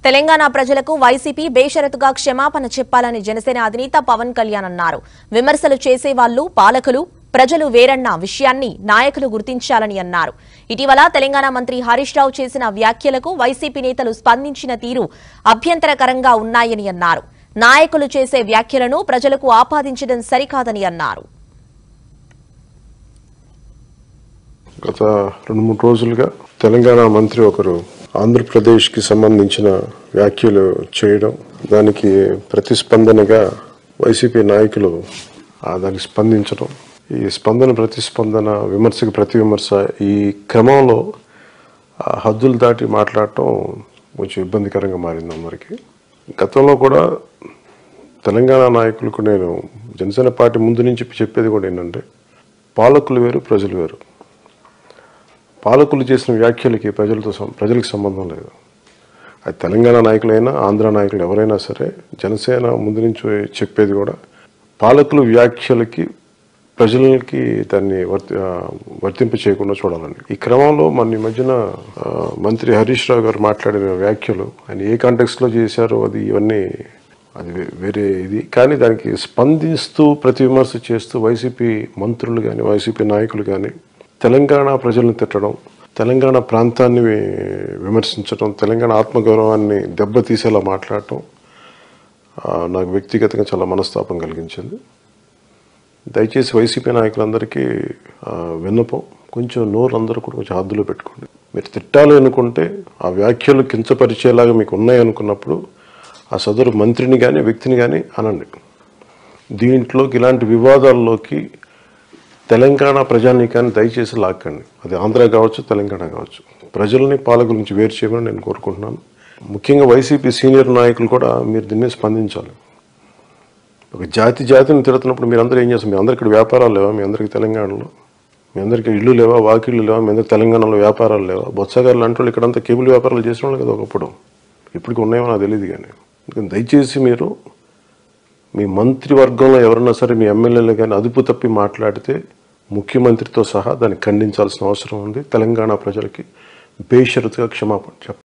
తెలంగాణ ప్రజలకు వైసీపీ బేషరతుగా క్షమాపణ చెప్పాలని జనసేన అధినేత పవన్ కళ్యాణ్ అన్నారు విమర్శలు చేసేవాళ్లు పాలకులు ప్రజలు వేరన్న విషయాన్ని నాయకులు గుర్తించాలని అన్నారు ఇటీవల తెలంగాణ మంత్రి హరీష్ రావు చేసిన వ్యాఖ్యలకు వైసీపీ నేతలు స్పందించిన తీరు అభ్యంతరకరంగా ఉన్నాయని అన్నారు నాయకులు చేసే వ్యాఖ్యలను ప్రజలకు ఆపాదించడం సరికాదని అన్నారు గత రెండు మూడు రోజులుగా తెలంగాణ మంత్రి ఒకరు ఆంధ్రప్రదేశ్కి సంబంధించిన వ్యాఖ్యలు చేయడం దానికి ప్రతిస్పందనగా వైసీపీ నాయకులు ఆ దానికి స్పందించడం ఈ స్పందన ప్రతిస్పందన విమర్శకు ప్రతి విమర్శ ఈ క్రమంలో ఆ హద్దులు దాటి మాట్లాడటం కొంచెం ఇబ్బందికరంగా మారింది అందరికీ గతంలో కూడా తెలంగాణ నాయకులకు నేను జనసేన పార్టీ ముందు నుంచి చెప్పేది కూడా ఏంటంటే పాలకులు వేరు ప్రజలు వేరు పాలకులు చేసిన వ్యాఖ్యలకి ప్రజలతో సం- ప్రజలకు సంబంధం లేదు అది తెలంగాణ నాయకులైనా ఆంధ్ర నాయకులు ఎవరైనా సరే జనసేన ముందు నుంచి చెప్పేది కూడా పాలకులు వ్యాఖ్యలకి ప్రజలకి దాన్ని వర్తి ఆ, వర్తింప చేయకుండా చూడాలండి ఈ క్రమంలో మన ఈ మధ్యన ఆ, మంత్రి హరీష్ రావు గారు మాట్లాడిన వ్యాఖ్యలు ఆయన ఏ కాంటెక్స్లో చేశారో అది ఇవన్నీ అది వే- వేరే ఇది కానీ దానికి స్పందిస్తూ ప్రతి విమర్శ చేస్తూ వైసీపీ మంత్రులు కానీ వైసీపీ నాయకులు కానీ తెలంగాణ ప్రజలను తిట్టడం తెలంగాణ ప్రాంతాన్ని వి- విమర్శించడం తెలంగాణ ఆత్మగౌరవాన్ని దెబ్బతీసేలా మాట్లాడటం ఆ, నాకు వ్యక్తిగతంగా చాలా మనస్తాపం కలిగించింది దయచేసి వైసీపీ నాయకులందరికీ ఆ, విన్నపం కొంచెం నోరు అందరూ కూడా కొంచెం హద్దులో పెట్టుకోండి మీరు తిట్టాలి అనుకుంటే ఆ వ్యాఖ్యలు కించపరిచేలాగా మీకు ఉన్నాయి అనుకున్నప్పుడు ఆ సదరు మంత్రిని కానీ వ్యక్తిని కానీ అనండి దీంట్లోకి ఇలాంటి వివాదాల్లోకి తెలంగాణ ప్రజానీకాన్ని దయచేసి లాక్కండి అది ఆంధ్ర కావచ్చు తెలంగాణ కావచ్చు ప్రజల్ని పాలకుల నుంచి వేరు చేయమని నేను కోరుకుంటున్నాను ముఖ్యంగా వైసీపీ సీనియర్ నాయకులు కూడా మీరు దీన్ని స్పందించాలి ఒక జాతి జాతిని తిడుతున్నప్పుడు మీరందరూ ఏం చేస్తారు మీ అందరికి ఇక్కడ వ్యాపారాలు లేవా మీ అందరికి తెలంగాణలో మీ అందరికి ఇల్లు లేవా వాకిళ్ళు లేవా మీ అందరికి తెలంగాణలో వ్యాపారాలు లేవా బొత్సగారు లాంటి వాళ్ళు ఇక్కడంతా కేబుల్ వ్యాపారాలు చేసిన వాళ్ళు కదా ఒకప్పుడు ఇప్పటికి ఉన్నాయో నాకు తెలియదు కానీ అందుకని దయచేసి మీరు మీ మంత్రివర్గంలో ఎవరన్నా సరే మీ ఎమ్మెల్యేలు కానీ అదుపు తప్పి మాట్లాడితే ముఖ్యమంత్రితో సహా దాన్ని ఖండించాల్సిన అవసరం ఉంది తెలంగాణ ప్రజలకి బేషరతుగా క్షమాపణ చెప్పండి